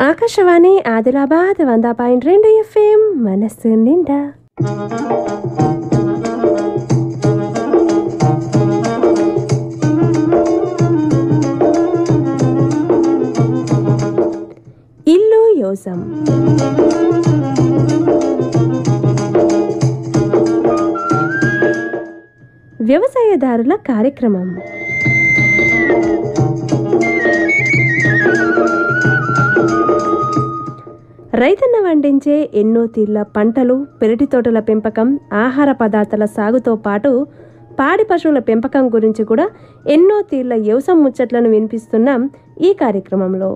ಆಕಾಶವಾಣಿ ಆದಿಲಾಬಾದ್ వంద పాయింట్ రెండు ఎఫ్ఎం మనస్సు నిండా ఇల్లు యోసం వ్యవసాయదారుల కార్యక్రమం రైతన్న వండించే ఎన్నో తీర్ల పంటలు పెరటి తోటల పెంపకం ఆహార పదార్థాల సాగుతో పాటు పాడి పశువుల పెంపకం గురించి కూడా ఎన్నో తీర్ల వ్యవసాయ ముచ్చట్లను వినిపిస్తున్నాం ఈ కార్యక్రమంలో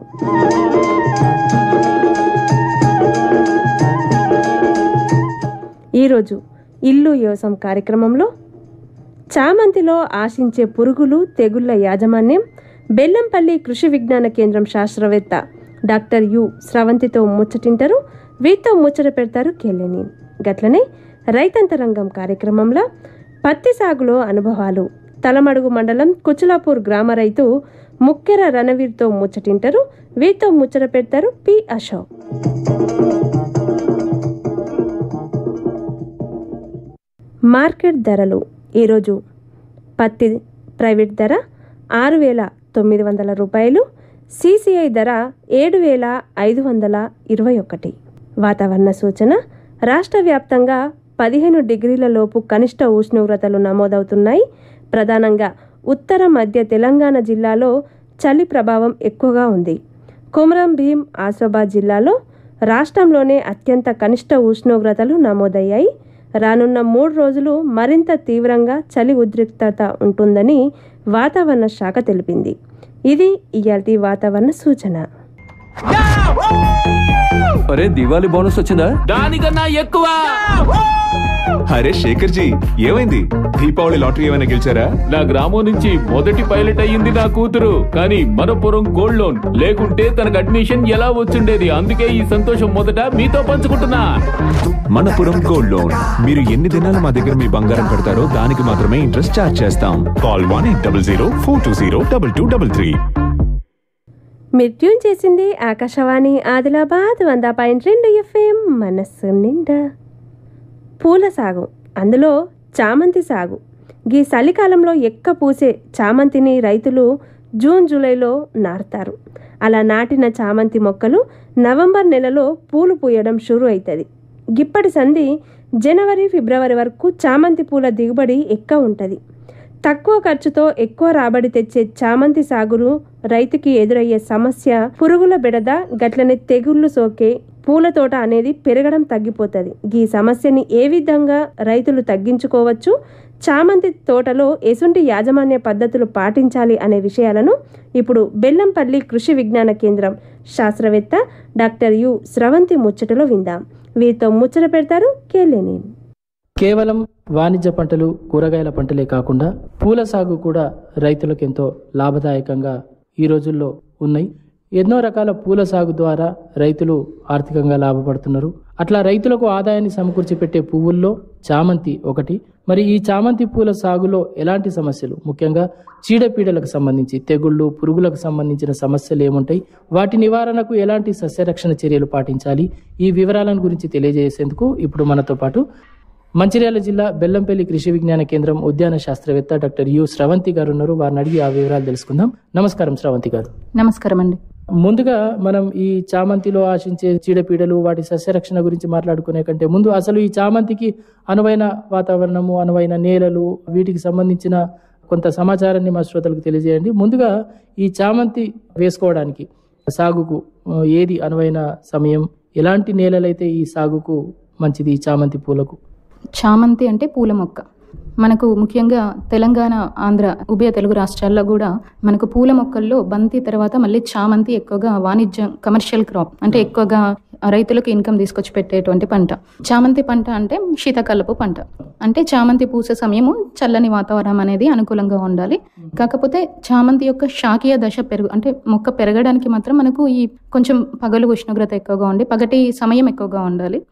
ఈరోజు ఇల్లు వ్యవసాయం కార్యక్రమంలో చామంతిలో ఆశించే పురుగులు తెగుళ్ల యాజమాన్యం బెల్లంపల్లి కృషి విజ్ఞాన కేంద్రం శాస్త్రవేత్త డాక్టర్ యు స్రవంతితో ముచ్చటింటారు వీరితో ముచ్చట పెడతారు కెళ్ళని గట్లనే రైతాంతరంగం కార్యక్రమంలో పత్తి సాగులో అనుభవాలు తలమడుగు మండలం కుచలాపూర్ గ్రామ రైతు ముక్కెర రణవీర్తో ముచ్చటింటారు వీరితో ముచ్చట పెడతారు పి అశోక్ మార్కెట్ ధరలు ఈరోజు పత్తి ప్రైవేట్ ధర ఆరు వేల తొమ్మిది వందల రూపాయలు సిసిఐ ధర ఏడు వేల ఐదు వందల ఇరవై ఒకటి వాతావరణ సూచన రాష్ట్ర వ్యాప్తంగా పదిహేను డిగ్రీల లోపు కనిష్ట ఉష్ణోగ్రతలు నమోదవుతున్నాయి ప్రధానంగా ఉత్తర మధ్య తెలంగాణ జిల్లాలో చలి ప్రభావం ఎక్కువగా ఉంది కుమరం భీం ఆసిఫాబాద్ జిల్లాలో రాష్ట్రంలోనే అత్యంత కనిష్ట ఉష్ణోగ్రతలు నమోదయ్యాయి రానున్న మూడు రోజులు మరింత తీవ్రంగా చలి ఉద్రిక్తత ఉంటుందని వాతావరణ శాఖ తెలిపింది ఇది ఇయాల్టి వాతావరణ సూచన అరే దివాళీ బోనస్ వచ్చిందా దానికన్నా ఎక్కువ అరే శేఖర్ జీ ఏమైంది దీపావళి లాటరీ ఏమైనా గెలిచారా నా గ్రామం నుంచి మొదటి పైలట్ అయ్యింది నా కూతురు కానీ మనపురం గోల్డ్ లోన్ లేకుంటే తనకు అడ్మిషన్ ఎలా వచ్చుండేది అందుకే ఈ సంతోషం మొదట మీతో పంచుకుంటున్నా మనపురం గోల్డ్ లోన్ మీరు ఎన్ని దినాలు మా దగ్గర మీ బంగారం పెడతారో దానికి మాత్రమే ఇంట్రెస్ట్ ఛార్జ్ చేస్తాం call one eight double zero four two zero double two double three మీరు ట్యూన్ చేసింది ఆకాశవాణి ఆదిలాబాద్ వంద పాయింట్ రెండు ఎఫ్ఎం మనస్సు నిండా పూల సాగు అందులో చామంతి సాగు ఈ చలికాలంలో ఎక్క పూసే చామంతిని రైతులు జూన్ జూలైలో నాటుతారు అలా నాటిన చామంతి మొక్కలు నవంబర్ నెలలో పూలు పూయడం షురు అవుతుంది గిప్పటి సంధి జనవరి ఫిబ్రవరి వరకు చామంతి పూల దిగుబడి ఎక్కువ ఉంటుంది తక్కువ ఖర్చుతో ఎక్కువ రాబడి తెచ్చే చామంతి సాగును రైతుకి ఎదురయ్యే సమస్య పురుగుల బెడద గట్లనే తెగుళ్ళు సోకే పూల తోట అనేది పెరగడం తగ్గిపోతుంది ఈ సమస్యని ఏ విధంగా రైతులు తగ్గించుకోవచ్చు చామంతి తోటలో ఎసుంటి యాజమాన్య పద్ధతులు పాటించాలి అనే విషయాలను ఇప్పుడు బెల్లంపల్లి కృషి విజ్ఞాన కేంద్రం శాస్త్రవేత్త డాక్టర్ యు స్రవంతి ముచ్చటలో విందాం వీరితో ముచ్చట పెడతారు కేలేని కేవలం వాణిజ్య పంటలు కూరగాయల పంటలే కాకుండా పూల సాగు కూడా రైతులకు ఎంతో లాభదాయకంగా ఈ రోజుల్లో ఉన్నాయి ఎన్నో రకాల పూల సాగు ద్వారా రైతులు ఆర్థికంగా లాభపడుతున్నారు అట్లా రైతులకు ఆదాయాన్ని సమకూర్చి పెట్టే పువ్వుల్లో చామంతి ఒకటి మరి ఈ చామంతి పూల సాగులో ఎలాంటి సమస్యలు ముఖ్యంగా చీడపీడలకు సంబంధించి తెగుళ్ళు పురుగులకు సంబంధించిన సమస్యలు ఏముంటాయి వాటి నివారణకు ఎలాంటి సస్యరక్షణ చర్యలు పాటించాలి ఈ వివరాలను గురించి తెలియజేసేందుకు ఇప్పుడు మనతో పాటు మంచిర్యాల జిల్లా బెల్లంపల్లి కృషి విజ్ఞాన కేంద్రం ఉద్యాన శాస్త్రవేత్త డాక్టర్ యు స్రవంతి గారు ఉన్నారు వారిని అడిగి ఆ వివరాలు తెలుసుకుందాం నమస్కారం స్రవంతి గారు నమస్కారం అండి ముందుగా మనం ఈ చామంతిలో ఆశించే చీడపీడలు వాటి సస్యరక్షణ గురించి మాట్లాడుకునే కంటే ముందు అసలు ఈ చామంతికి అనువైన వాతావరణము అనువైన నేలలు వీటికి సంబంధించిన కొంత సమాచారాన్ని మా శ్రోతలకు తెలియజేయండి ముందుగా ఈ చామంతి వేసుకోవడానికి సాగుకు ఆ, ఏది అనువైన సమయం ఎలాంటి నేలలైతే ఈ సాగుకు మంచిది ఈ చామంతి పూలకు చామంతి అంటే పూల మొక్క మనకు ముఖ్యంగా తెలంగాణ ఆంధ్ర ఉభయ తెలుగు రాష్ట్రాల్లో కూడా మనకు పూల మొక్కల్లో బంతి తర్వాత మళ్ళీ చామంతి ఎక్కువగా వాణిజ్య కమర్షియల్ క్రాప్ అంటే ఎక్కువగా రైతులకు ఇన్కమ్ తీసుకొచ్చి పెట్టేటువంటి పంట చామంతి పంట అంటే శీతాకాలపు పంట అంటే చామంతి పూసే సమయము చల్లని వాతావరణం అనేది అనుకూలంగా ఉండాలి కాకపోతే చామంతి యొక్క శాఖీయ దశ పెరుగు అంటే మొక్క పెరగడానికి మాత్రం మనకు ఈ కొంచెం పగలు ఉష్ణోగ్రత ఎక్కువగా ఉండి పగటి సమయం ఎక్కువగా ఉండాలి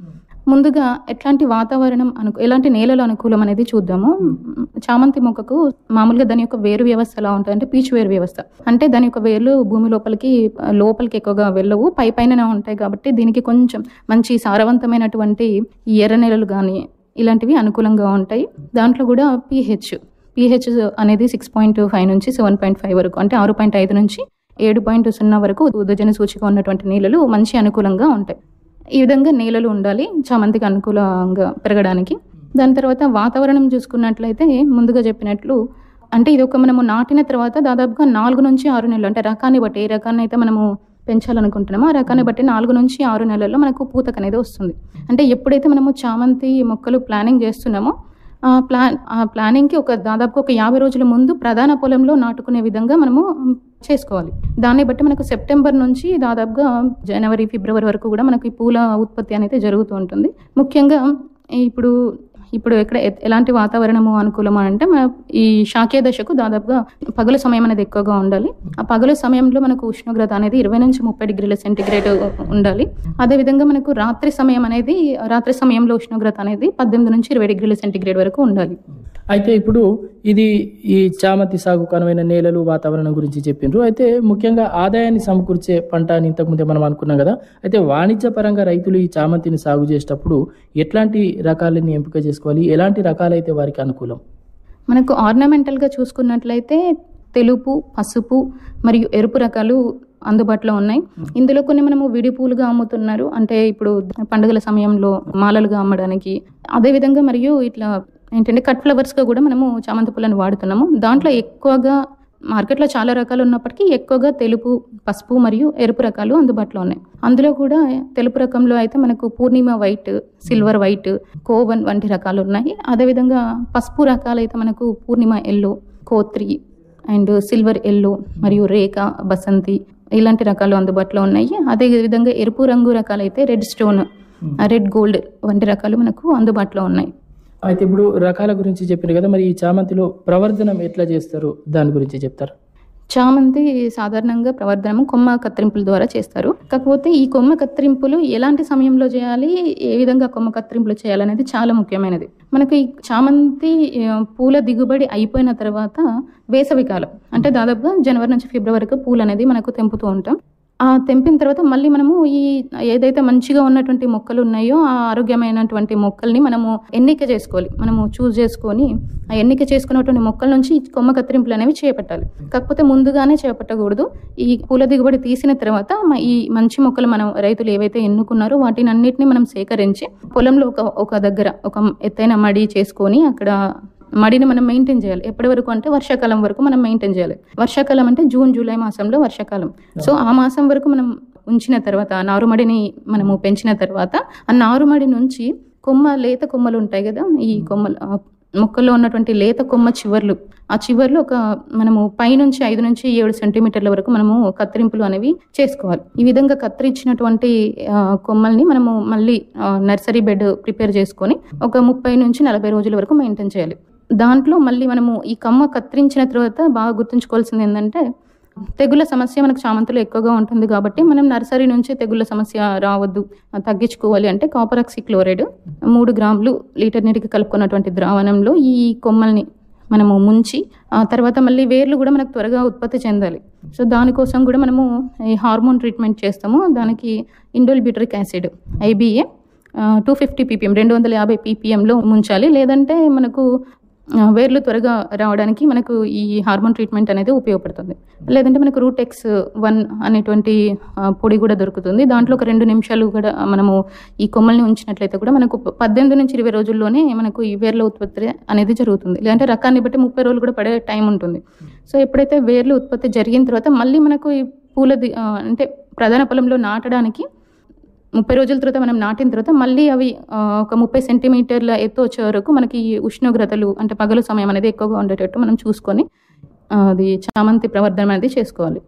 ముందుగా ఎట్లాంటి వాతావరణం అను ఎలాంటి నేలలు అనుకూలం అనేది చూద్దాము చామంతి మొక్కకు మామూలుగా దాని యొక్క వేరు వ్యవస్థ ఎలా ఉంటుంది అంటే పీచు వేరు వ్యవస్థ అంటే దాని యొక్క వేర్లు భూమి లోపలికి ఆ, లోపలికి ఎక్కువగా వెళ్ళవు పై పైన ఉంటాయి కాబట్టి దీనికి కొంచెం మంచి సారవంతమైనటువంటి ఈ ఎర్ర నేలలు కానీ ఇలాంటివి అనుకూలంగా ఉంటాయి దాంట్లో కూడా పీహెచ్ పీహెచ్ అనేది సిక్స్ పాయింట్ ఫైవ్ నుంచి సెవెన్ పాయింట్ ఫైవ్ వరకు అంటే ఆరు పాయింట్ ఐదు నుంచి ఏడు పాయింట్ సున్నా వరకు ఉదజన సూచిక ఉన్నటువంటి నేలలు మంచి అనుకూలంగా ఉంటాయి ఈ విధంగా నేలలు ఉండాలి చామంతికి అనుకూలంగా పెరగడానికి దాని తర్వాత వాతావరణం చూసుకున్నట్లయితే ముందుగా చెప్పినట్లు అంటే ఇది ఒక మనము నాటిన తర్వాత దాదాపుగా నాలుగు నుంచి ఆరు నెలలు అంటే రకాన్ని బట్టి ఏ రకాన్ని అయితే మనము పెంచాలనుకుంటున్నామో ఆ రకాన్ని బట్టి నాలుగు నుంచి ఆరు నెలల్లో మనకు పూతక అనేది వస్తుంది అంటే ఎప్పుడైతే మనము చామంతి మొక్కలు ప్లానింగ్ చేస్తున్నామో ఆ ప్లాన్ ఆ ప్లానింగ్కి ఒక దాదాపు ఒక యాభై రోజుల ముందు ప్రధాన పొలంలో నాటుకునే విధంగా మనము చేసుకోవాలి దాన్ని బట్టి మనకు సెప్టెంబర్ నుంచి దాదాపుగా జనవరి ఫిబ్రవరి వరకు కూడా మనకు ఈ పూల ఉత్పత్తి అనేది జరుగుతూ ఉంటుంది ముఖ్యంగా ఇప్పుడు ఇప్పుడు ఎక్కడ ఎ- ఎలాంటి వాతావరణము అనుకూలమా అంటే మన ఈ శాఖీయ దశకు దాదాపుగా పగల సమయం అనేది ఎక్కువగా ఉండాలి ఆ పగల సమయంలో మనకు ఉష్ణోగ్రత అనేది ఇరవై నుంచి ముప్పై డిగ్రీల సెంటిగ్రేడ్ ఉండాలి అదేవిధంగా మనకు రాత్రి సమయం అనేది రాత్రి సమయంలో ఉష్ణోగ్రత అనేది పద్దెనిమిది నుంచి ఇరవై డిగ్రీల సెంటిగ్రేడ్ వరకు ఉండాలి అయితే ఇప్పుడు ఇది ఈ చామంతి సాగుకు అనువైన నేలలు వాతావరణం గురించి చెప్పిండ్రు అయితే ముఖ్యంగా ఆదాయాన్ని సమకూర్చే పంట అని ఇంతకుముందే మనం అనుకున్నాం కదా అయితే వాణిజ్యపరంగా రైతులు ఈ చామంతిని సాగు చేసేటప్పుడు ఎట్లాంటి రకాలని ఎంపిక చేసుకోవాలి ఎలాంటి రకాలైతే వారికి అనుకూలం మనకు ఆర్నమెంటల్గా చూసుకున్నట్లయితే తెలుపు పసుపు మరియు ఎరుపు రకాలు అందుబాటులో ఉన్నాయి ఇందులో కొన్ని మనము విడి పూలుగా అమ్ముతున్నారు అంటే ఇప్పుడు పండుగల సమయంలో మాలలుగా అమ్మడానికి అదేవిధంగా మరియు ఇట్లా ఏంటంటే కట్ ఫ్లవర్స్గా కూడా మనము చామంతి పూలను వాడుతున్నాము దాంట్లో ఎక్కువగా మార్కెట్లో చాలా రకాలు ఉన్నప్పటికీ ఎక్కువగా తెలుపు పసుపు మరియు ఎరుపు రకాలు అందుబాటులో ఉన్నాయి అందులో కూడా తెలుపు రకంలో అయితే మనకు పూర్ణిమ వైట్ సిల్వర్ వైట్ కోవన్ వంటి రకాలు ఉన్నాయి అదేవిధంగా పసుపు రకాలు అయితే మనకు పూర్ణిమ ఎల్లో కోత్రి అండ్ సిల్వర్ ఎల్లో మరియు రేఖ బసంతి ఇలాంటి రకాలు అందుబాటులో ఉన్నాయి అదే విధంగా ఎరుపు రంగు రకాలు అయితే రెడ్ స్టోన్ రెడ్ గోల్డ్ వంటి రకాలు మనకు అందుబాటులో ఉన్నాయి అయితే ఇప్పుడు రకాల గురించి చెప్పారు కదా మరి ఈ చామంతిలో ప్రవర్ధనం ఎట్లా చేస్తారు దాని గురించి చెప్తారు చామంతి సాధారణంగా ప్రవర్ధనము కొమ్మ కత్తిరింపుల ద్వారా చేస్తారు కాకపోతే ఈ కొమ్మ కత్తిరింపులు ఎలాంటి సమయంలో చేయాలి ఏ విధంగా కొమ్మ కత్తిరింపులు చేయాలనేది చాలా ముఖ్యమైనది మనకు ఈ చామంతి ఆ, పూల దిగుబడి అయిపోయిన తర్వాత వేసవి కాలం అంటే దాదాపుగా జనవరి నుంచి ఫిబ్రవరి వరకు పూలు అనేది మనకు తెంపుతూ ఉంటాం ఆ తెంపిన తర్వాత మళ్ళీ మనము ఈ ఏదైతే మంచిగా ఉన్నటువంటి మొక్కలు ఉన్నాయో ఆ ఆరోగ్యమైనటువంటి మొక్కల్ని మనము ఎన్నిక చేసుకోవాలి మనము చూస్ చేసుకొని ఆ ఎన్నిక చేసుకున్నటువంటి మొక్కల నుంచి ఈ కొమ్మ కత్తిరింపులు అనేవి చేపట్టాలి కాకపోతే ముందుగానే చేపట్టకూడదు ఈ పూల దిగుబడి తీసిన తర్వాత మ- ఈ మంచి మొక్కలు మనం రైతులు ఏవైతే ఎన్నుకున్నారో వాటిని అన్నిటిని మనం సేకరించి పొలంలో ఒక ఒక దగ్గర ఒక ఎత్తైన మడి చేసుకొని అక్కడ మడిని మనం మెయింటైన్ చేయాలి ఎప్పటి వరకు అంటే వర్షాకాలం వరకు మనం మెయింటైన్ చేయాలి వర్షాకాలం అంటే జూన్ జూలై మాసంలో వర్షాకాలం సో ఆ మాసం వరకు మనం ఉంచిన తర్వాత ఆ నారుమడిని మనము పెంచిన తర్వాత ఆ నారుమడి నుంచి కొమ్మ లేత కొమ్మలు ఉంటాయి కదా ఈ కొమ్మలు ఆ మొక్కల్లో ఉన్నటువంటి లేత కొమ్మ చివర్లు ఆ చివర్లు ఒక మనము పైనుంచి ఐదు నుంచి ఏడు సెంటీమీటర్ల వరకు మనము కత్తిరింపులు అనేవి చేసుకోవాలి ఈ విధంగా కత్తిరించినటువంటి ఆ, కొమ్మల్ని మనము మళ్ళీ ఆ, నర్సరీ బెడ్ ప్రిపేర్ చేసుకొని ఒక ముప్పై నుంచి నలభై రోజుల వరకు మెయింటైన్ చేయాలి దాంట్లో మళ్ళీ మనము ఈ కమ్మ కత్తిరించిన తర్వాత బాగా గుర్తుంచుకోవాల్సింది ఏంటంటే తెగుళ్ళ సమస్య మనకు చామంతిలో ఎక్కువగా ఉంటుంది కాబట్టి మనం నర్సరీ నుంచి తెగుళ్ళ సమస్య రావద్దు ఆ, తగ్గించుకోవాలి అంటే కాపరాక్సి క్లోరైడ్ మూడు గ్రాములు లీటర్ నీటికి కలుపుకున్నటువంటి ద్రావణంలో ఈ కొమ్మల్ని మనము ముంచి ఆ తర్వాత మళ్ళీ వేర్లు కూడా మనకు త్వరగా ఉత్పత్తి చెందాలి సో దానికోసం కూడా మనము ఈ హార్మోన్ ట్రీట్మెంట్ చేస్తాము దానికి indole butyric acid IBA two fifty ppm రెండు వందల యాభై పీపీఎంలో ముంచాలి లేదంటే మనకు ఆ, వేర్లు త్వరగా రావడానికి మనకు ఈ హార్మోన్ ట్రీట్మెంట్ అనేది ఉపయోగపడుతుంది లేదంటే మనకు రూట్ ఎక్స్ వన్ అనేటువంటి ఆ, పొడి కూడా దొరుకుతుంది దాంట్లో ఒక రెండు నిమిషాలు కూడా మనము ఈ కొమ్మల్ని ఉంచినట్లయితే కూడా మనకు ప- పద్దెనిమిది నుంచి ఇరవై రోజుల్లోనే మనకు ఈ వేర్ల ఉత్పత్తి అనేది జరుగుతుంది లేదంటే రకాన్ని బట్టి ముప్పై రోజులు కూడా పడే టైం ఉంటుంది సో ఎప్పుడైతే వేర్లు ఉత్పత్తి జరిగిన తర్వాత మళ్ళీ మనకు ఈ పూల ది- ఆ, అంటే ప్రధాన పొలంలో నాటడానికి ముప్పై రోజుల తర్వాత మనం నాటిన తర్వాత మళ్ళీ అవి ఆ, ఒక ముప్పై సెంటీమీటర్ల ఎత్తు వచ్చే వరకు మనకి ఈ ఉష్ణోగ్రతలు అంటే పగలు సమయం అనేది ఎక్కువగా ఉండేటట్టు మనం చూసుకొని ఆ, అది చామంతి ప్రవర్ధన అనేది చేసుకోవాలి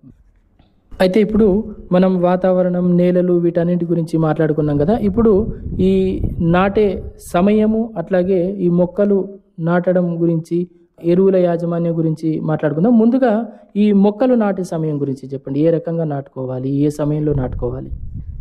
అయితే ఇప్పుడు మనం వాతావరణం నేలలు వీటన్నిటి గురించి మాట్లాడుకున్నాం కదా ఇప్పుడు ఈ నాటే సమయము అట్లాగే ఈ మొక్కలు నాటడం గురించి ఎరువుల యాజమాన్యం గురించి మాట్లాడుకుందాం ముందుగా ఈ మొక్కలు నాటే సమయం గురించి చెప్పండి ఏ రకంగా నాటుకోవాలి ఏ సమయంలో నాటుకోవాలి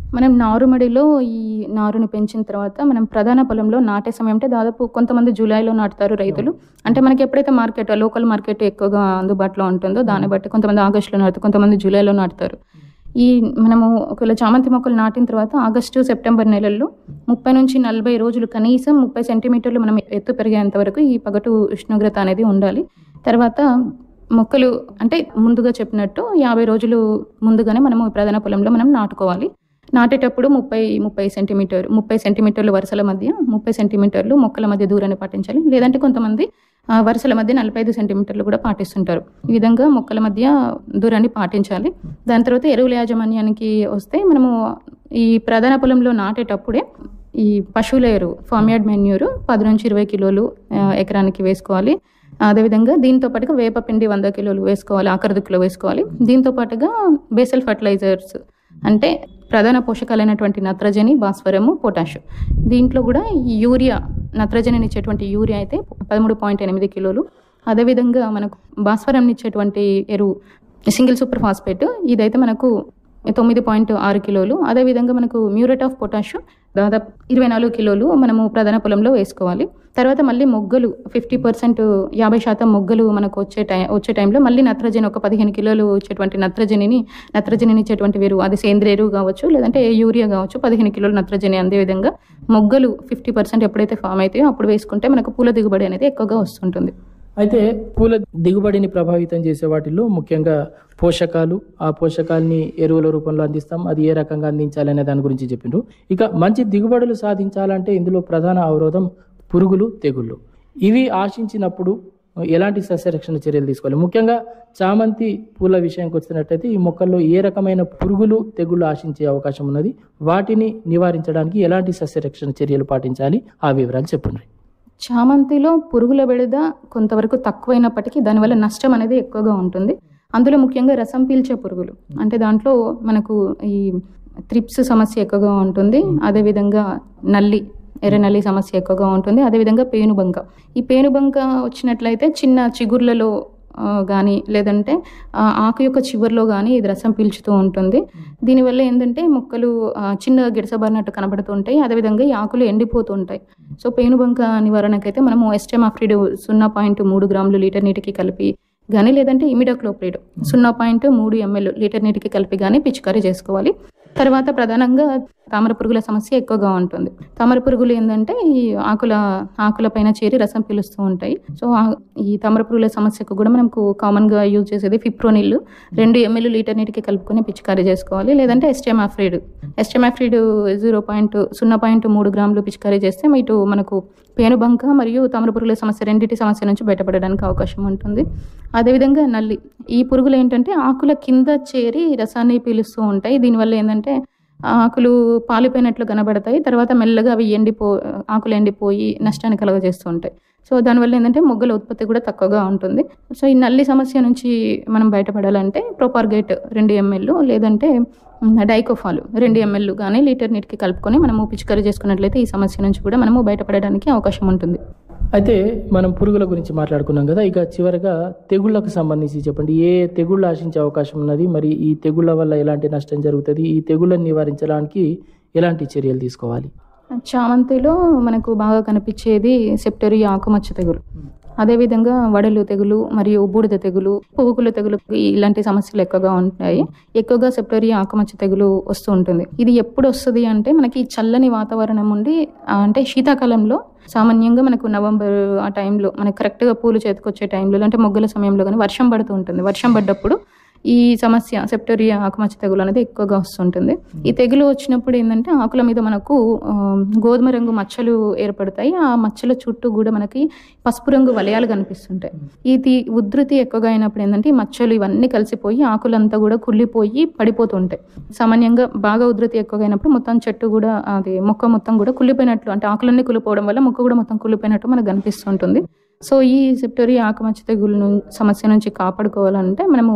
మనం నారుమడిలో ఈ నారుని పెంచిన తర్వాత మనం ప్రధాన పొలంలో నాటే సమయం అంటే దాదాపు కొంతమంది జూలైలో నాటుతారు రైతులు అంటే మనకి ఎప్పుడైతే మార్కెట్ లోకల్ మార్కెట్ ఎక్కువగా అందుబాటులో ఉంటుందో దాన్ని బట్టి కొంతమంది ఆగస్టులో నాటుతారు కొంతమంది జూలైలో నాటుతారు ఈ మనము ఒకవేళ చామంతి మొక్కలు నాటిన తర్వాత ఆగస్టు సెప్టెంబర్ నెలల్లో ముప్పై నుంచి నలభై రోజులు కనీసం ముప్పై సెంటీమీటర్లు మనం ఎత్తు పెరిగేంత వరకు ఈ పగటు ఉష్ణోగ్రత అనేది ఉండాలి తర్వాత మొక్కలు అంటే ముందుగా చెప్పినట్టు యాభై రోజులు ముందుగానే మనము ప్రధాన పొలంలో మనం నాటుకోవాలి నాటేటప్పుడు ముప్పై ముప్పై సెంటీమీటర్ ముప్పై సెంటీమీటర్లు వరుసల మధ్య ముప్పై సెంటీమీటర్లు మొక్కల మధ్య దూరాన్ని పాటించాలి లేదంటే కొంతమంది ఆ, వరుసల మధ్య నలభై ఐదు సెంటీమీటర్లు కూడా పాటిస్తుంటారు ఈ విధంగా మొక్కల మధ్య దూరాన్ని పాటించాలి దాని తర్వాత ఎరువుల యాజమాన్యానికి వస్తే మనము ఈ ప్రధాన పొలంలో నాటేటప్పుడే ఈ పశువుల ఎరువు ఫార్మ్యార్డ్ మెన్యూర్ పది నుంచి ఇరవై కిలోలు ఆ, ఎకరానికి వేసుకోవాలి అదేవిధంగా దీంతో పాటుగా వేపపిండి వంద కిలోలు వేసుకోవాలి ఆఖరి దిక్కులో వేసుకోవాలి దీంతో పాటుగా బేసల్ ఫర్టిలైజర్స్ అంటే ప్రధాన పోషకాలైనటువంటి నత్రజని భాస్వరము పొటాష్ దీంట్లో కూడా ఈ యూరియా నత్రజనిని ఇచ్చేటువంటి యూరియా అయితే పదమూడు పాయింట్ ఎనిమిది కిలోలు అదేవిధంగా మనకు భాస్వరం ఇచ్చేటువంటి ఎరువు సింగిల్ సూపర్ ఫాస్ఫేట్ ఇదైతే మనకు తొమ్మిది పాయింట్ ఆరు కిలోలు అదేవిధంగా మనకు మ్యూరేట్ ఆఫ్ పొటాష్ దాదాపు ఇరవై నాలుగు కిలోలు మనము ప్రధాన పొలంలో వేసుకోవాలి తర్వాత మళ్ళీ మొగ్గలు ఫిఫ్టీ పర్సెంట్ యాభై శాతం మొగ్గలు మనకు వచ్చే టైం వచ్చే టైంలో మళ్ళీ నత్రజని ఒక పదిహేను కిలోలు వచ్చేటువంటి నత్రజనిని నత్రజనిని ఇచ్చేటువంటి వేరు అది సేంద్రియ ఎరువు కావచ్చు లేదంటే యూరియా కావచ్చు పదిహేను కిలోలు నత్రజని అందే విధంగా మొగ్గలు ఫిఫ్టీ పర్సెంట్ ఎప్పుడైతే ఫామ్ అవుతాయో అప్పుడు వేసుకుంటే మనకు పూల దిగుబడి అనేది ఎక్కువగా వస్తుంటుంది అయితే పూల దిగుబడిని ప్రభావితం చేసే వాటిల్లో ముఖ్యంగా పోషకాలు ఆ పోషకాల్ని ఎరువుల రూపంలో అందిస్తాం అది ఏ రకంగా అందించాలి అనే దాని గురించి చెప్పిండ్రు ఇక మంచి దిగుబడులు సాధించాలంటే ఇందులో ప్రధాన అవరోధం పురుగులు తెగుళ్ళు ఇవి ఆశించినప్పుడు ఎలాంటి సస్యరక్షణ చర్యలు తీసుకోవాలి ముఖ్యంగా చామంతి పూల విషయానికి వచ్చినట్టయితే ఈ మొక్కల్లో ఏ రకమైన పురుగులు తెగుళ్ళు ఆశించే అవకాశం ఉన్నది వాటిని నివారించడానికి ఎలాంటి సస్యరక్షణ చర్యలు పాటించాలి ఆ వివరాలు చెప్పండి చామంతిలో పురుగుల బెడద కొంతవరకు తక్కువైనప్పటికీ దానివల్ల నష్టం అనేది ఎక్కువగా ఉంటుంది అందులో ముఖ్యంగా రసం పీల్చే పురుగులు అంటే దాంట్లో మనకు ఈ త్రిప్స్ సమస్య ఎక్కువగా ఉంటుంది అదేవిధంగా నల్లి ఎర్రనల్లి సమస్య ఎక్కువగా ఉంటుంది అదేవిధంగా పేనుబంక ఈ పేనుబంక వచ్చినట్లయితే చిన్న చిగుర్లలో కానీ లేదంటే ఆ ఆకు యొక్క చివర్లో కానీ ఇది రసం పీల్చుతూ ఉంటుంది దీనివల్ల ఏంటంటే మొక్కలు ఆ, చిన్నగా గిడసబారినట్టు కనబడుతూ ఉంటాయి అదేవిధంగా ఈ ఆకులు ఎండిపోతూ ఉంటాయి సో పేనుబంక నివారణకైతే మనము ఎస్టెమాఫ్రిడ్ సున్నా పాయింట్ మూడు గ్రాములు లీటర్ నీటికి కలిపి కానీ లేదంటే ఇమిడాక్లోప్రిడ్ సున్నా పాయింట్ మూడు ఎంఎల్ లీటర్ నీటికి కలిపి కానీ పిచికారీ చేసుకోవాలి తర్వాత ప్రధానంగా తామర పురుగుల సమస్య ఎక్కువగా ఉంటుంది తామర పురుగులు ఏంటంటే ఈ ఆకుల ఆకుల పైన చేరి రసం పీలుస్తూ ఉంటాయి సో ఆ- ఈ తామర పురుగుల సమస్యకు కూడా మనకు కామన్గా యూజ్ చేసేది ఫిప్రోనిల్ రెండు ఎంఎల్ లీటర్ నీటికి కలుపుకొని పిచికారీ చేసుకోవాలి లేదంటే ఎస్టెమాఫ్రిడ్ ఎస్టెమాఫ్రిడ్ జీరో పాయింట్ సున్నా పాయింట్ మూడు గ్రాములు పిచికారీ చేస్తే ఇటు మనకు పేనుబంక మరియు తామర పురుగుల సమస్య రెండింటి సమస్య నుంచి బయటపడడానికి అవకాశం ఉంటుంది అదేవిధంగా నల్లి ఈ పురుగులు ఏంటంటే ఆకుల కింద చేరి రసాన్ని పీలుస్తూ ఉంటాయి దీనివల్ల ఏంటంటే ఆకులు పాలిపోయినట్లు కనబడతాయి తర్వాత మెల్లగా అవి ఎండిపో ఆకులు ఎండిపోయి నష్టాన్ని కలుగజేస్తూ ఉంటాయి సో దానివల్ల ఏంటంటే మొగ్గల ఉత్పత్తి కూడా తక్కువగా ఉంటుంది సో ఈ నల్లి సమస్య నుంచి మనం బయటపడాలంటే ప్రొపార్గేట్ రెండు ఎంఎల్ లేదంటే మ్, డైకోఫాలు రెండు ఎంఎల్ కానీ లీటర్ నీటికి కలుపుకొని మనము పిచికారీ చేసుకున్నట్లయితే ఈ సమస్య నుంచి కూడా మనము బయటపడడానికి అవకాశం ఉంటుంది అయితే మనం పురుగుల గురించి మాట్లాడుకున్నాం కదా ఇక చివరగా తెగుళ్లకు సంబంధించి చెప్పండి ఏ తెగుళ్ళు ఆశించే అవకాశం ఉన్నది మరి ఈ తెగుళ్ళ వల్ల ఎలాంటి నష్టం జరుగుతుంది ఈ తెగుళ్ళని నివారించడానికి ఎలాంటి చర్యలు తీసుకోవాలి చామంతిలో మనకు బాగా కనిపించేది సెప్టరీ ఆకుమచ్చ తెగులు అదేవిధంగా వడలు తెగులు మరియు బూడిద తెగులు పువ్వుకుల తెగులు ఇలాంటి సమస్యలు ఎక్కువగా ఉంటాయి ఎక్కువగా సెప్టరీ ఆకుమచ్చ తెగులు వస్తూ ఉంటుంది ఇది ఎప్పుడు వస్తుంది అంటే మనకి చల్లని వాతావరణం ఉండి ఆ, అంటే శీతాకాలంలో సామాన్యంగా మనకు నవంబర్ ఆ టైంలో మనకు కరెక్ట్గా పూలు చేతికొచ్చే టైంలో అంటే మొగ్గల సమయంలో కానీ వర్షం పడుతూ ఉంటుంది వర్షం పడ్డప్పుడు ఈ సమస్య సెప్టోరియా ఆకుమచ్చ తెగులు అనేది ఎక్కువగా వస్తుంటుంది ఈ తెగులు వచ్చినప్పుడు ఏంటంటే ఆకుల మీద మనకు ఆ, గోధుమ రంగు మచ్చలు ఏర్పడతాయి ఆ మచ్చల చుట్టూ కూడా మనకి పసుపు రంగు వలయాలు కనిపిస్తుంటాయి ఇది ఉధృతి ఎక్కువగా అయినప్పుడు ఏంటంటే ఈ మచ్చలు ఇవన్నీ కలిసిపోయి ఆకులంతా కూడా కుళ్ళిపోయి పడిపోతుంటాయి సామాన్యంగా బాగా ఉధృతి ఎక్కువగా అయినప్పుడు మొత్తం చెట్టు కూడా అది మొక్క మొత్తం కూడా కుళ్ళిపోయినట్లు అంటే ఆకులన్నీ కుళ్ళిపోవడం వల్ల మొక్క కూడా మొత్తం కుళ్ళిపోయినట్టు మనకు కనిపిస్తుంటుంది సో ఈ సెప్టరీ ఆకుమచ్చ తెగులు ను- సమస్య నుంచి కాపాడుకోవాలంటే మనము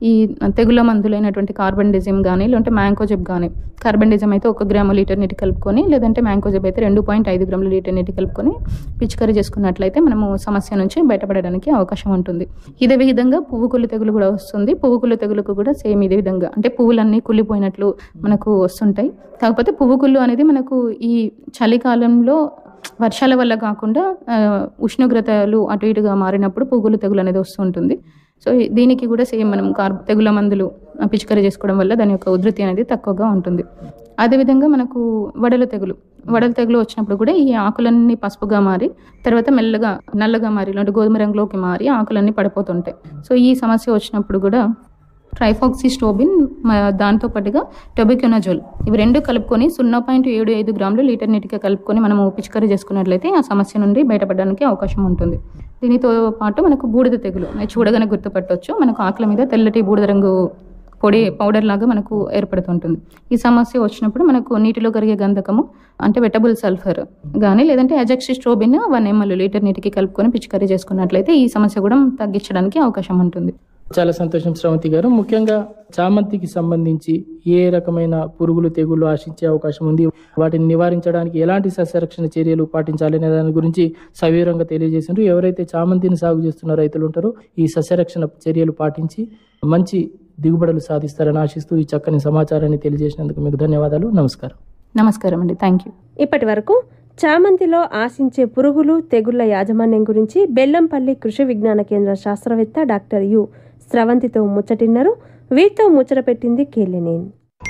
ఈ తెగుల మందులైనటువంటి కార్బన్డిజిమ్ కానీ లేదంటే మ్యాంకోజెబ్ కానీ కార్బన్డిజిమ్ అయితే ఒక గ్రాము లీటర్ నీటి కలుపుకొని లేదంటే మ్యాంకోజెబ్ అయితే రెండు పాయింట్ ఐదు గ్రాముల లీటర్ నీటి కలుపుకొని పిచికారీ చేసుకున్నట్లయితే మనము సమస్య నుంచి బయటపడడానికి అవకాశం ఉంటుంది ఇదే విధంగా పువ్వు కుళ్ళు తెగులు కూడా వస్తుంది పువ్వు కుళ్ళు తెగులుకు కూడా సేమ్ ఇదే విధంగా అంటే పువ్వులన్నీ కుళ్ళిపోయినట్లు మనకు వస్తుంటాయి కాకపోతే పువ్వు కుళ్ళు అనేది మనకు ఈ చలికాలంలో వర్షాల వల్ల కాకుండా ఆ, ఉష్ణోగ్రతలు అటు ఇటుగా మారినప్పుడు పువ్వులు తెగులు అనేది వస్తుంటుంది సో ఈ- దీనికి కూడా సేమ్ మనం కార్ తెగుల మందులు ఆ, పిచికారీ చేసుకోవడం వల్ల దాని యొక్క ఉధృతి అనేది తక్కువగా ఉంటుంది అదేవిధంగా మనకు వడల తెగులు వడల తెగులు వచ్చినప్పుడు కూడా ఈ ఆకులన్నీ పసుపుగా మారి తర్వాత మెల్లగా నల్లగా మారి ఇలాంటి గోధుమ రంగులోకి మారి ఆకులన్నీ పడిపోతుంటాయి సో ఈ సమస్య వచ్చినప్పుడు కూడా ట్రైఫాక్సిస్టోబిన్ దాంతో పాటుగా టొబిక్యునజోల్ ఇవి రెండు కలుపుకొని సున్నా పాయింట్ ఏడు ఐదు గ్రాములు లీటర్ నీటికి కలుపుకొని మనం పిచికారీ చేసుకున్నట్లయితే ఆ సమస్య నుండి బయటపడడానికి అవకాశం ఉంటుంది దీనితో పాటు మనకు బూడిద తెగులు అది చూడగానే గుర్తుపట్టవచ్చు మనకు ఆకుల మీద తెల్లటి బూడిద రంగు పొడి పౌడర్ లాగా మనకు ఏర్పడుతుంటుంది ఈ సమస్య వచ్చినప్పుడు మనకు నీటిలో కరిగే గంధకము అంటే వెటబుల్ సల్ఫర్ కానీ లేదంటే అజాక్సిస్ట్రోబిన్ వన్ ఎంఎల్ లీటర్ నీటికి కలుపుకొని పిచికారీ చేసుకున్నట్లయితే ఈ సమస్య కూడా తగ్గించడానికి అవకాశం ఉంటుంది చాలా సంతోషం శ్రవంతి గారు ముఖ్యంగా చామంతికి సంబంధించి ఏ రకమైన పురుగులు తెగులు ఆశించే అవకాశం ఉంది వాటిని నివారించడానికి ఎలాంటి సస్యరక్షణ చర్యలు పాటించాలి అనే దాని గురించి సవివరంగా తెలియజేసిండ్రు ఎవరైతే చామంతిని సాగు చేస్తున్న రైతులు ఉంటారో ఈ సస్యరక్షణ చర్యలు పాటించి మంచి దిగుబడులు సాధిస్తారని ఆశిస్తూ ఈ చక్కని సమాచారాన్ని తెలియజేసినందుకు మీకు ధన్యవాదాలు నమస్కారం నమస్కారం అండి థ్యాంక్ యూ ఇప్పటి వరకు చామంతిలో ఆశించే పురుగులు తెగుళ్ల యాజమాన్యం గురించి బెల్లంపల్లి కృషి విజ్ఞాన కేంద్ర శాస్త్రవేత్త డాక్టర్ యు స్రవంతితో ముచ్చటిన్నారు వీరితో ముచ్చట పెట్టింది కేలినేని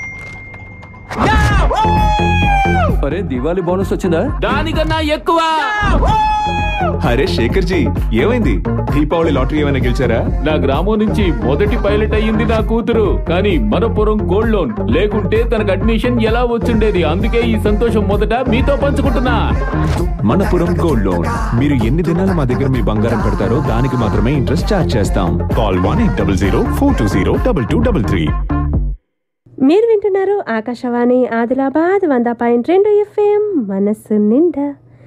అరే దివాళీ బోనస్ వచ్చిందా దానికన్నా ఎక్కువ అరే శేఖర్ జీ ఏమైంది దీపావళి లాటరీ ఏమైనా గెలిచారా నా గ్రామం నుంచి మొదటి పైలట్ అయ్యింది నా కూతురు కానీ మనపురం గోల్డ్ లోన్ లేకుంటే తనకు అడ్మిషన్ ఎలా వచ్చుండేది అందుకే ఈ సంతోషం మొదట మీతో పంచుకుంటున్నా మనపురం గోల్డ్ లోన్ మీరు ఎన్ని దినాలు మా దగ్గర మీ బంగారం పెడతారో దానికి మాత్రమే ఇంట్రెస్ట్ ఛార్జ్ చేస్తాం call one eight double zero four two zero double two double three మీరు వింటున్నారు ఆకాశవాణి ఆదిలాబాద్ వంద పాయింట్ రెండు ఎఫ్ఎం మనస్సు నిండా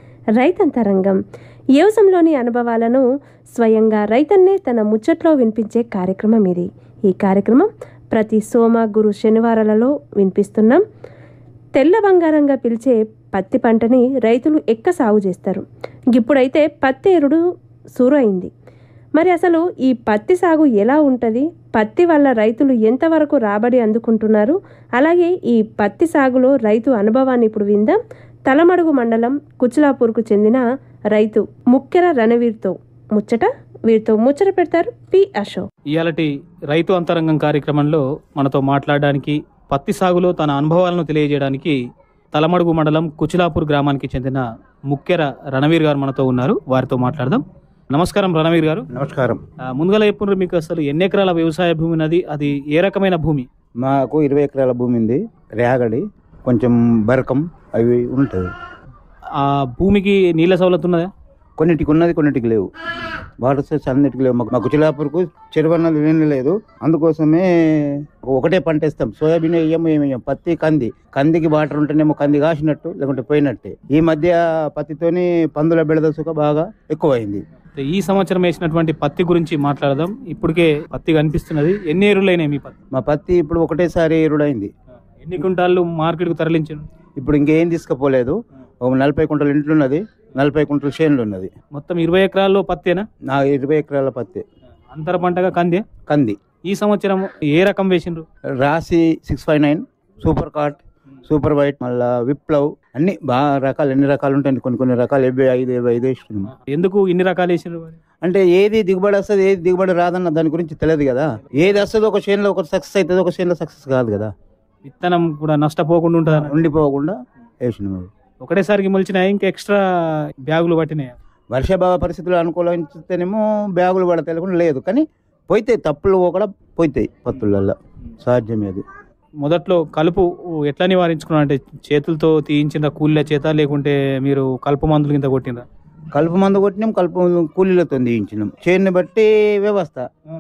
రైతంతరంగం వ్యవసాయంలోని అనుభవాలను స్వయంగా రైతన్నే తన ముచ్చట్లో వినిపించే కార్యక్రమం ఇది ఈ కార్యక్రమం ప్రతి సోమ గురు శనివారాలలో వినిపిస్తున్నాం తెల్ల బంగారంగా పిలిచే పత్తి పంటని రైతులు ఎక్క సాగు చేస్తారు ఇప్పుడైతే పత్తి ఎరుడు సూరు అయింది మరి అసలు ఈ పత్తి సాగు ఎలా ఉంటుంది పత్తి వల్ల రైతులు ఎంతవరకు రాబడి అందుకుంటున్నారు అలాగే ఈ పత్తి సాగులో రైతు అనుభవాన్ని ఇప్పుడు విందాం తలమడుగు మండలం కుచిలాపూర్కు చెందిన రైతు ముక్కెర రణవీర్తో ముచ్చట వీరితో ముచ్చట పెడతారు పి అశోక్ ఇయాలటి రైతు అంతరంగం కార్యక్రమంలో మనతో మాట్లాడడానికి పత్తి సాగులో తన అనుభవాలను తెలియజేయడానికి తలమడుగు మండలం కుచిలాపూర్ గ్రామానికి చెందిన ముక్కెర రణవీర్ గారు మనతో ఉన్నారు వారితో మాట్లాడదాం నమస్కారం రణవీర్ గారు నమస్కారం ఆ, ముందుగా చెప్పుండ్రు మీకు అసలు ఎన్ని ఎకరాల వ్యవసాయ భూమి ఉన్నది అది ఏ రకమైన భూమి మాకు ఇరవై ఎకరాల భూమి ఉంది రేగడి కొంచెం బరకం అవి ఉంటుంది ఆ భూమికి నీళ్ళ సౌలత్ ఉన్నదా కొన్నిటికి ఉన్నది కొన్నిటికి లేవు వాటర్ సోర్స్ అన్నిటికి లేవు మాకు మా కుచిలాపూర్కు చెరువన్నది ఏమీ లేదు అందుకోసమే ఒకటే పంట వేస్తాం సోయాబీన్ వేయము ఏమి వేయం పత్తి కంది కందికి వాటర్ ఉంటేనేమో కంది కాసినట్టు లేకుంటే పోయినట్టే ఈ మధ్య పత్తితోని పందుల బెడద సుఖ బాగా ఎక్కువైంది ఈ సంవత్సరం వేసినటువంటి పత్తి గురించి మాట్లాడదాం ఇప్పటికే పత్తి కనిపిస్తున్నది ఎన్ని ఎరువులైనాయి మీ పత్తి మా పత్తి ఇప్పుడు ఒకటేసారి ఎరుడైంది ఎన్ని క్వింటాళ్ళు మార్కెట్కు తరలించారు ఇప్పుడు ఇంకేం తీసుకుపోలేదు ఒక నలభై కుంటల ఇంట్లో ఉన్నది నలభై కుంటల చేనులు ఉన్నది మొత్తం ఇరవై ఎకరాల్లో పత్తేనా నా ఇరవై ఎకరాల పత్తి అంతర పంటగా కందే కంది ఈ సంవత్సరం ఏ రకం వేసిండ్రు రాసి six five nine super cart super white మళ్ళా విప్లవ్ అన్ని బాగా రకాలు ఎన్ని రకాలు ఉంటాయి కొన్ని కొన్ని రకాలు ఎనభై ఐదు ఇరవై ఐదు వేస్తున్నాం ఎందుకు ఇన్ని రకాలు వేసిండ్రు మరి? అంటే ఏది దిగుబడి వస్తుంది ఏది దిగుబడి రాదన్న దాని గురించి తెలియదు కదా ఏది వస్తుంది ఒక చేనులో ఒక సక్సెస్ అవుతుంది ఒక చేనులో సక్సెస్ కాదు కదా విత్తనం కూడా నష్టపోకుండా ఉంటుంది ఉండిపోకుండా వేసినాం అవి. ఒకటేసారికి మొలిచినాయి ఇంకా ఎక్స్ట్రా బ్యాగులు పట్టినాయి వర్షాభావ పరిస్థితులు అనుకూలిస్తేనేమో బ్యాగులు పడతాయి లేకుండా లేదు కానీ పోయితాయి తప్పులు కూడా పోయితాయి పత్తులల్లో సాధ్యమే అది మొదట్లో కలుపు ఎట్లా నివారించుకున్నారు అంటే చేతులతో తీయించిన కూలీల చేత లేకుంటే మీరు కలుపు మందులు కింద కొట్టినరా కలుపు మందు కొట్టినాం కలుపు కూలీలతో తీయించినాం చేనుని బట్టి వ్యవస్థ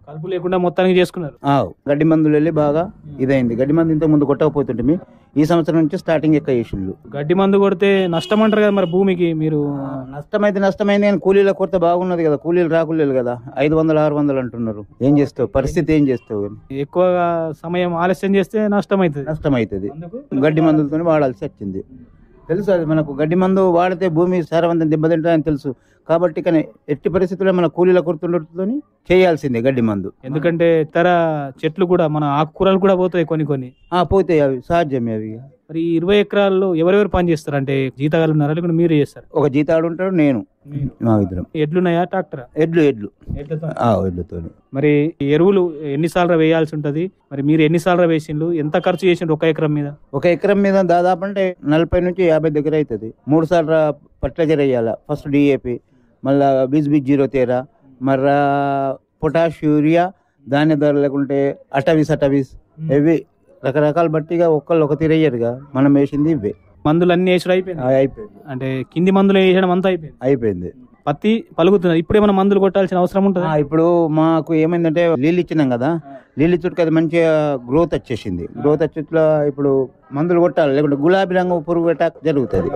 కలుపు లేకుండా మొత్తానికి చేసుకున్నారు ఆ, గడ్డి మందులు వెళ్ళి బాగా ఇదైంది గడ్డి మందు ఇంతకు ముందు కొట్టకపోతుంటే ఈ సంవత్సరం నుంచి స్టార్టింగ్ ఎక్కువ చేసిండ్రు గడ్డి మందు కొడితే నష్టం అంటారు కదా మరి భూమికి మీరు నష్టమైతే నష్టమైంది కానీ కూలీల కొరత బాగున్నది కదా కూలీలు రాకులేదు కదా ఐదు వందలు ఆరు వందలు అంటున్నారు ఏం చేస్తావు పరిస్థితి ఏం చేస్తావు అని. ఎక్కువగా సమయం ఆలస్యం చేస్తే నష్టం అవుతుంది నష్టం అవుతుంది గడ్డి మందులతో వాడాల్సి వచ్చింది తెలుసు అది మనకు గడ్డి మందు వాడితే భూమి సారవంతం దెబ్బతింటుందని తెలుసు కాబట్టి కానీ ఎట్టి పరిస్థితుల్లో మన కూలీల కొరతతో చేయాల్సిందే గడ్డి మందు ఎందుకంటే ఇతర చెట్లు కూడా మన ఆకుకూరలు కూడా పోతాయి కొన్ని కొన్ని ఆ పోతాయి అవి సాధ్యమే అవి మరి ఈ ఇరవై ఎకరాల్లో ఎవరెవరు పని చేస్తారు అంటే జీతగాలు ఉన్నారా లేకుంటే మీరు చేస్తారు ఒక జీతాడు ఉంటాడు నేను మా ఇద్దరం ఎడ్లున్నాయా ట్రాక్టరా ఎడ్లు ఎడ్లు ఎడ్లతో ఆ ఎడ్లతో మరి ఈ ఎరువులు ఎన్నిసార్లు వేయాల్సి ఉంటది మరి మీరు ఎన్నిసార్లు వేసిండ్రు ఎంత ఖర్చు చేసిండ్రు ఒక ఎకరం మీద ఒక ఎకరం మీద దాదాపు అంటే నలభై నుంచి యాభై దగ్గర అవుతుంది మూడు సార్లు ఫర్టిలైజర్ వేయాలి ఫస్ట్ డిఏపి మళ్ళా బీజ్ బీజ్ జీరో తేరా మర్రా పొటాష్ యూరియా ధాన్య ధర లేకుంటే అటవీస్ అటవీస్ ఇవి రకరకాల బట్టిగా ఒక్కళ్ళు ఒక తీరు వేయరుగా మనం వేసింది ఇవే మందులు అన్ని వేసుడు అయిపోయింది ఆ, అయిపోయింది అంటే కింది మందులు వేయడం అంతా అయిపోయింది అయిపోయింది పత్తి పలుకుతున్నది ఇప్పుడే మనం మందులు కొట్టాల్సిన అవసరం ఉంటుంది ఆ, ఇప్పుడు మాకు ఏమైందంటే నీళ్ళు ఇచ్చినాం కదా నీళ్ళు ఇచ్చుడికి అది మంచిగా గ్రోత్ వచ్చేసింది గ్రోత్ వచ్చేట్లో ఇప్పుడు మందులు కొట్టాలి లేకుంటే గులాబీ రంగు పురుగు అటాక్ జరుగుతుంది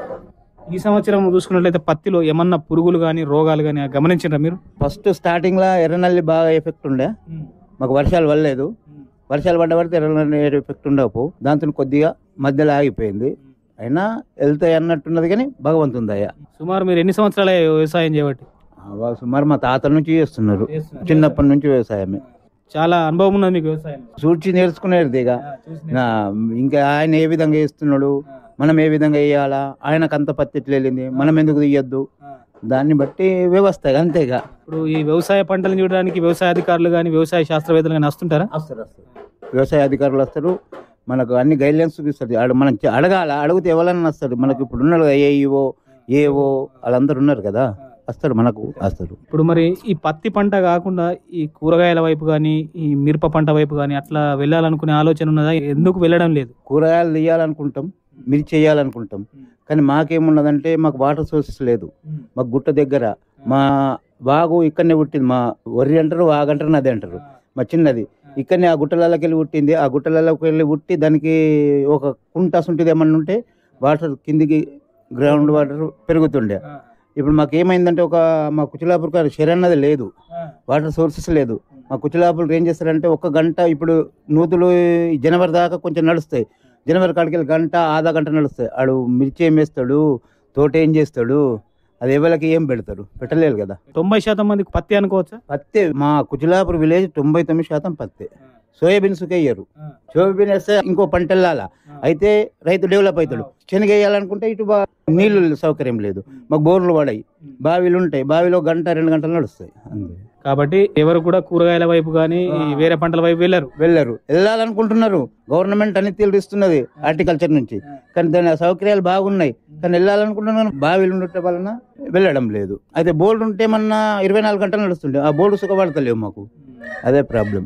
ఈ సంవత్సరం చూసుకున్నట్లయితే పత్తిలో ఏమన్నా పురుగులు కానీ రోగాలు కానీ గమనించారా మీరు ఫస్ట్ స్టార్టింగ్ లా ఎర్రనల్లి బాగా ఎఫెక్ట్ ఉండే మాకు వర్షాలు పడలేదు వర్షాలు పడ్డ పడితే ఎర్రనల్లి ఎఫెక్ట్ ఉండవు దాంతో కొద్దిగా మధ్యలో ఆగిపోయింది అయినా వెళ్తాయి అన్నట్టున్నది కానీ భగవంతుంది దయ సుమారు మీరు ఎన్ని సంవత్సరాల వ్యవసాయం చేయబట్టి ఆ, వాళ్ళు సుమారు మా తాతల నుంచి చేస్తున్నారు చిన్నప్పటి నుంచి వ్యవసాయమే చాలా అనుభవం ఉన్నది మీకు వ్యవసాయం చూచి నేర్చుకునేది ఇక నా, ఇంకా ఆయన ఏ విధంగా చేస్తున్నాడు మనం ఏ విధంగా వేయాలా ఆయనకు అంత పత్తి ఎట్లా వెళ్ళింది మనం ఎందుకు తీయద్దు దాన్ని బట్టి వ్యవస్థ అంతేగా ఇప్పుడు ఈ వ్యవసాయ పంటలను చూడడానికి వ్యవసాయ అధికారులు కానీ వ్యవసాయ శాస్త్రవేత్తలు కానీ వస్తుంటారా వస్తారు వస్తారు వ్యవసాయ అధికారులు వస్తారు మనకు అన్ని గైడ్లైన్స్ ఇస్తారు ఆడ మనం చ- అడగాల అడిగితే ఎవరన్నా వస్తారు మనకు ఇప్పుడు ఉన్నారు కదా ఏఈఓ ఏఓ వాళ్ళందరూ ఉన్నారు కదా వస్తారు మనకు వస్తారు ఇప్పుడు మరి ఈ పత్తి పంట కాకుండా ఈ కూరగాయల వైపు కానీ ఈ మిరప పంట వైపు కానీ అట్లా వెళ్ళాలనుకునే ఆలోచన ఉన్నదా ఎందుకు వెళ్ళడం లేదు కూరగాయలు తీయాలనుకుంటాం మిర్చి చేయాలనుకుంటాం కానీ మాకేమున్నదంటే మాకు వాటర్ సోర్సెస్ లేదు మాకు గుట్ట దగ్గర మా వాగు ఇక్కడనే పుట్టింది మా వరి అంటారు వాగంటారు నది అంటారు మా చిన్నది ఇక్కడనే ఆ గుట్టలలోకి వెళ్ళి పుట్టింది ఆ గుట్టలలోకి వెళ్ళి పుట్టి దానికి ఒక కుంట ఉంటుంది ఏమన్నా ఉంటే వాటర్ కిందికి గ్రౌండ్ వాటర్ పెరుగుతుండే ఇప్పుడు మాకు ఏమైందంటే ఒక మా కుచిలాపూర్ కాదు శరణ్యది లేదు వాటర్ సోర్సెస్ లేదు మా కుచిలాపూర్ ఏం చేస్తారంటే ఒక గంట ఇప్పుడు నూతులు ఈ జనవరి దాకా కొంచెం నడుస్తాయి జనవరి కాడికి వెళ్ళి గంట ఆधा గంట నడుస్తాయి ఆడు మిర్చి ఏం వేస్తాడు తోట ఏం చేస్తాడు అది ఎవరికి ఏం పెడతారు పెట్టలేరు కదా తొంభై శాతం మందికి పత్తి అనుకోవచ్చా పత్తి మా కుచిలాపూర్ విలేజ్ తొంభై తొమ్మిది శాతం పత్తి సోయాబీన్స్ వేయరు సోయాబీన్ వేస్తే ఇంకో పంట వెళ్ళాలా అయితే రైతు డెవలప్ అవుతాడు శనగ వేయాలనుకుంటే ఇటు బా నీళ్ళు సౌకర్యం లేదు మాకు బోర్లు పడాయి బావిలు ఉంటాయి బావిలో గంట రెండు గంటలు నడుస్తాయి అంతే కాబట్టి ఎవరు కూడా కూరగాయల వైపు కానీ వేరే పంటల వైపు వెళ్ళరు వెళ్ళరు వెళ్ళాలనుకుంటున్నారు గవర్నమెంట్ అన్ని తీరుస్తున్నది హార్టికల్చర్ నుంచి కానీ దాని సౌకర్యాలు బాగున్నాయి కానీ వెళ్ళాలనుకుంటున్నాను బావిలు ఉండటం వలన వెళ్ళడం లేదు అయితే బోర్డు ఉంటే మన ఇరవై నాలుగు గంటలు నడుస్తుండే ఆ బోర్డు సుఖపడతలేవు మాకు అదే ప్రాబ్లం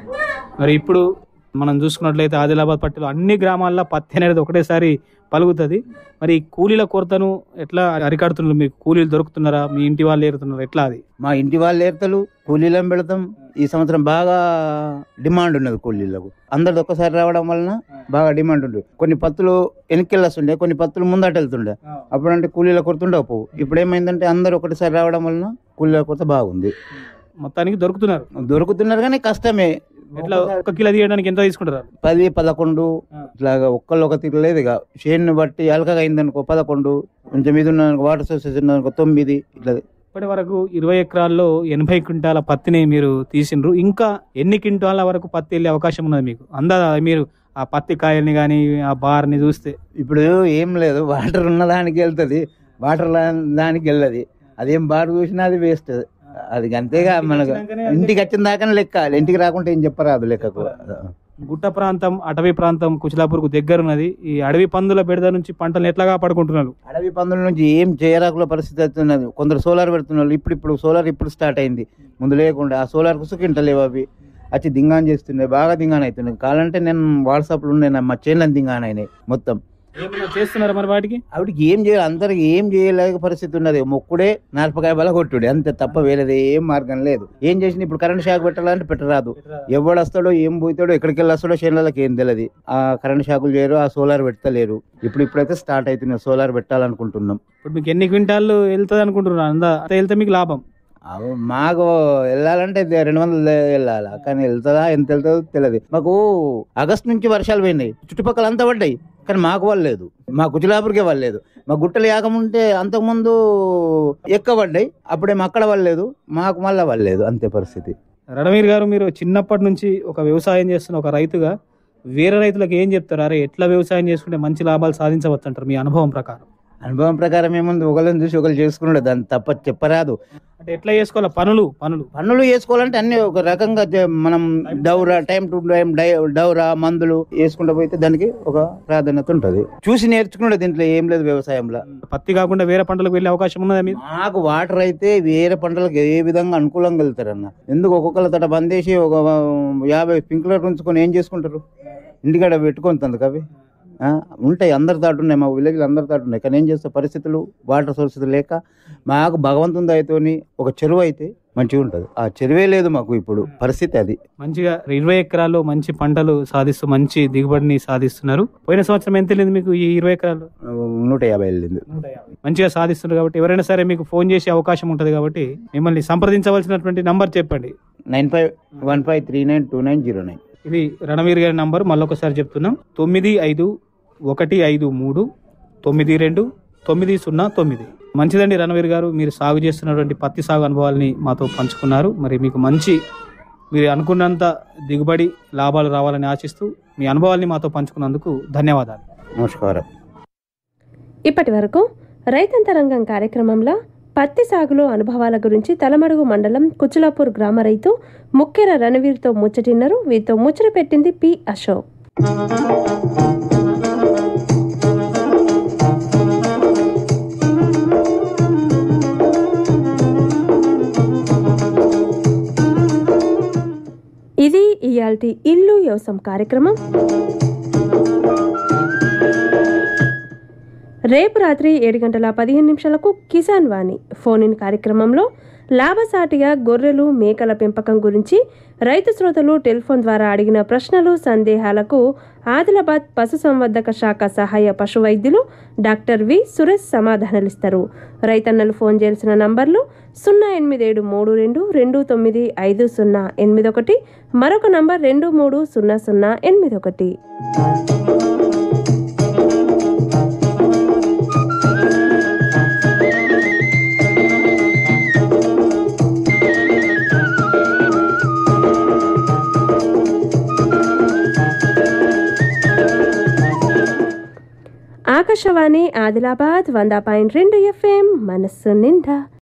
మరి ఇప్పుడు మనం చూసుకున్నట్లయితే ఆదిలాబాద్ పట్టిలో అన్ని గ్రామాల్లో పత్తి అనేది ఒకటేసారి పలుకుతుంది మరి ఈ కూలీల కొరతను ఎట్లా అరికడుతున్నారు మీకు కూలీలు దొరుకుతున్నారా మీ ఇంటి వాళ్ళు ఏరుతున్నారు ఎట్లా అది మా ఇంటి వాళ్ళు ఏర్తలు కూలీలను పెడతాం ఈ సంవత్సరం బాగా డిమాండ్ ఉన్నది కూలీలకు అందరిది ఒక్కసారి రావడం వలన బాగా డిమాండ్ ఉంది కొన్ని పత్తులు వెనక్కి కొన్ని పత్తులు ముందట వెళ్తుండే అప్పుడంటే కూలీల కొరత ఉండకపోవు ఇప్పుడు ఏమైందంటే అందరు ఒకటిసారి రావడం వలన కూలీల కొరత బాగుంది మొత్తానికి దొరుకుతున్నారు దొరుకుతున్నారు కానీ కష్టమే ఎట్లా ఒక కిలో తీయడానికి ఎంత తీసుకుంటారు పది పదకొండు ఇట్లాగా ఒక్కళ్ళు ఒక తీరు లేదు ఇక చేను బట్టి అలకగా అయిందనుకో పదకొండు కొంచెం ఇది ఉన్న వాటర్ సోర్సెస్ ఉన్నదనుకో తొమ్మిది ఇట్లా ఇప్పటి వరకు ఇరవై ఎకరాల్లో ఎనభై క్వింటాల పత్తిని మీరు తీసిండ్రు ఇంకా ఎన్ని క్వింటాల వరకు పత్తి వెళ్ళే అవకాశం ఉన్నది మీకు అందా మీరు ఆ పత్తి కాయల్ని కానీ ఆ బార్ని చూస్తే ఇప్పుడు ఏం లేదు వాటర్ ఉన్న దానికి వెళ్తుంది వాటర్ లా- దానికి వెళ్ళదు అదేం బారు చూసినా అది వేస్ట్ అది అంతేగా మనకు ఇంటికి వచ్చిన దాకా లెక్క ఇంటికి రాకుంటే ఏం చెప్పరాదు లెక్కకు గుట్ట ప్రాంతం అటవీ ప్రాంతం కుచిలాపూర్కు దగ్గర ఉన్నది ఈ అడవి పందుల బెడద నుంచి పంటలను ఎట్లా కాపాడుకుంటున్నారు అడవి పందుల నుంచి ఏం చేయరాకుల పరిస్థితి అవుతున్నది కొందరు సోలార్ పెడుతున్నారు ఇప్పుడు ఇప్పుడు సోలార్ ఇప్పుడు స్టార్ట్ అయింది ముందు లేకుండా ఆ సోలార్ కుసుకింటలేవు అవి వచ్చి దింగాన్ చేస్తున్నాయి బాగా దింగాన్ అవుతున్నాయి కావాలంటే నేను వాట్సాప్లో ఉన్నాయి నా- మా చేనులను దింగాన్ అయినాయి మొత్తం ఏమైనా చేస్తున్నారా మరి వాటికి ఆవిడకి ఏం చేయాలి అందరికి ఏం చేయలేక పరిస్థితి ఉన్నది మొక్కుడే నార్పకాయ బల కొట్టుడే అంతే తప్ప వేరేది ఏం మార్గం లేదు ఏం చేసిన ఇప్పుడు కరెంట్ షాక్ పెట్టాలంటే పెట్టరాదు ఎవడు వస్తాడో ఏం పోతాడో ఎక్కడికి వెళ్ళి వస్తాడో చేనులకి ఏం తెలియదు ఆ కరెంట్ షాకులు చేయరు ఆ సోలార్ పెట్టలేరు ఇప్పుడు ఇప్పుడైతే స్టార్ట్ అవుతుంది సోలార్ పెట్టాలనుకుంటున్నాం ఇప్పుడు మీకు ఎన్ని క్వింటాలు వెళ్తుంది అనుకుంటున్నారు అందా అంత వెళ్తే మీకు లాభం అవు మాకు వెళ్ళాలంటే ఇది రెండు వందలు వెళ్ళాలి కానీ వెళ్తుందా ఎంత వెళ్తుందో తెలియదు మాకు ఆగస్ట్ నుంచి వర్షాలు పోయినాయి చుట్టుపక్కల అంతా పడ్డాయి కానీ మాకు వాళ్ళలేదు మా కుచిలాపురికే వాళ్ళలేదు మా గుట్టలు యాకముంటే అంతకుముందు ఎక్కబడ్డాయి అప్పుడేమో అక్కడ వాళ్ళలేదు మాకు మళ్ళీ వాళ్ళలేదు అంతే పరిస్థితి రణవీర్ గారు మీరు చిన్నప్పటి నుంచి ఒక వ్యవసాయం చేస్తున్న ఒక రైతుగా వేరే రైతులకు ఏం చెప్తారు అరే ఎట్లా వ్యవసాయం చేసుకుంటే మంచి లాభాలు సాధించవచ్చు అంటారు మీ అనుభవం ప్రకారం అనుభవం ప్రకారం ఏముంది ఒకళ్ళని చూసి ఒకళ్ళు చేసుకున్నాడు దాన్ని తప్ప చెప్పరాదు అంటే ఎట్లా చేసుకోవాలి పనులు పనులు పనులు చేసుకోవాలంటే అన్ని ఒక రకంగా చే- మనం డౌరా టైం టు టైం డౌరా మందులు వేసుకుంటూ పోతే దానికి ఒక ప్రాధాన్యత ఉంటది చూసి నేర్చుకున్నాడు దీంట్లో ఏం లేదు వ్యవసాయంలో పత్తి కాకుండా వేరే పంటలకు వెళ్ళే అవకాశం ఉన్నదా మీరు మాకు వాటర్ అయితే వేరే పంటలకు ఏ విధంగా అనుకూలంగా వెళ్తారన్న ఎందుకు ఒక్కొక్కళ్ళ తట బందేసి ఒక యాభై స్ప్రింక్లర్ ఉంచుకొని ఏం చేసుకుంటారు ఇంటికాడ పెట్టుకొని తందుకు అవి ఆ, ఉంటాయి అందరి తాటు ఉన్నాయి మా విలేజ్లో అందరి తాటు ఉన్నాయి కానీ ఏం చేస్తే పరిస్థితులు వాటర్ సోర్సెస్ లేక మాకు భగవంతుని దయతోని ఒక చెరువు అయితే మంచిగా ఉంటుంది ఆ చెరువే లేదు మాకు ఇప్పుడు పరిస్థితి అది మంచిగా ఇరవై ఎకరాల్లో మంచి పంటలు సాధిస్తూ మంచి దిగుబడిని సాధిస్తున్నారు పోయిన సంవత్సరం ఎంత వెళ్ళింది మీకు ఈ ఇరవై ఎకరాలు నూట యాభై వెళ్ళింది మంచిగా సాధిస్తున్నారు కాబట్టి ఎవరైనా సరే మీకు ఫోన్ చేసే అవకాశం ఉంటుంది కాబట్టి మిమ్మల్ని సంప్రదించవలసినటువంటి నంబర్ చెప్పండి nine five one five three nine two nine zero nine ఇది రణవీర్ గారి నంబర్ మళ్ళొకసారి చెప్తున్నాం తొమ్మిది ఐదు ఒకటి ఐదు మూడు తొమ్మిది రెండు తొమ్మిది సున్నా తొమ్మిది మంచిదండి రణవీర్ గారు మీరు సాగు చేస్తున్నటువంటి పత్తి సాగు అనుభవాల్ని మాతో పంచుకున్నారు మరి మీకు మంచి మీరు అనుకున్నంత దిగుబడి లాభాలు రావాలని ఆశిస్తూ మీ అనుభవాల్ని మాతో పంచుకున్నందుకు ధన్యవాదాలు నమస్కారం ఇప్పటి వరకు రైతంతరంగం కార్యక్రమంలో పత్తి సాగులో అనుభవాల గురించి తలమడుగు మండలం కుచులాపూర్ గ్రామ రైతు ముక్కెర రణవీర్తో ముచ్చటిన్నారు వీరితో ముచ్చట పెట్టింది పి అశోక్ ఇది ఇయాల్టి ఇల్లు వ్యవసాయం కార్యక్రమం రేపు రాత్రి ఏడు గంటల పదిహేను నిమిషాలకు కిసాన్ వాణి ఫోన్ ఇన్ కార్యక్రమంలో లాభసాటిగా గొర్రెలు మేకల పెంపకం గురించి రైతు శ్రోతలు టెలిఫోన్ ద్వారా అడిగిన ప్రశ్నలు సందేహాలకు ఆదిలాబాద్ పశుసంవర్ధక శాఖ సహాయ పశు వైద్యులు డాక్టర్ వి సురేష్ సమాధానాలిస్తారు రైతన్నలు ఫోన్ చేయాల్సిన నంబర్లు సున్నా ఎనిమిది ఏడు మూడు రెండు రెండు తొమ్మిది ఐదు సున్నా ఎనిమిది ఒకటి మరొక నంబర్ రెండు మూడు సున్నా సున్నా ఎనిమిది ఒకటి ఆకాశవాణి ఆదిలాబాద్ వంద పాయింట్ రెండు ఎఫ్ఎం మనస్సు నిండా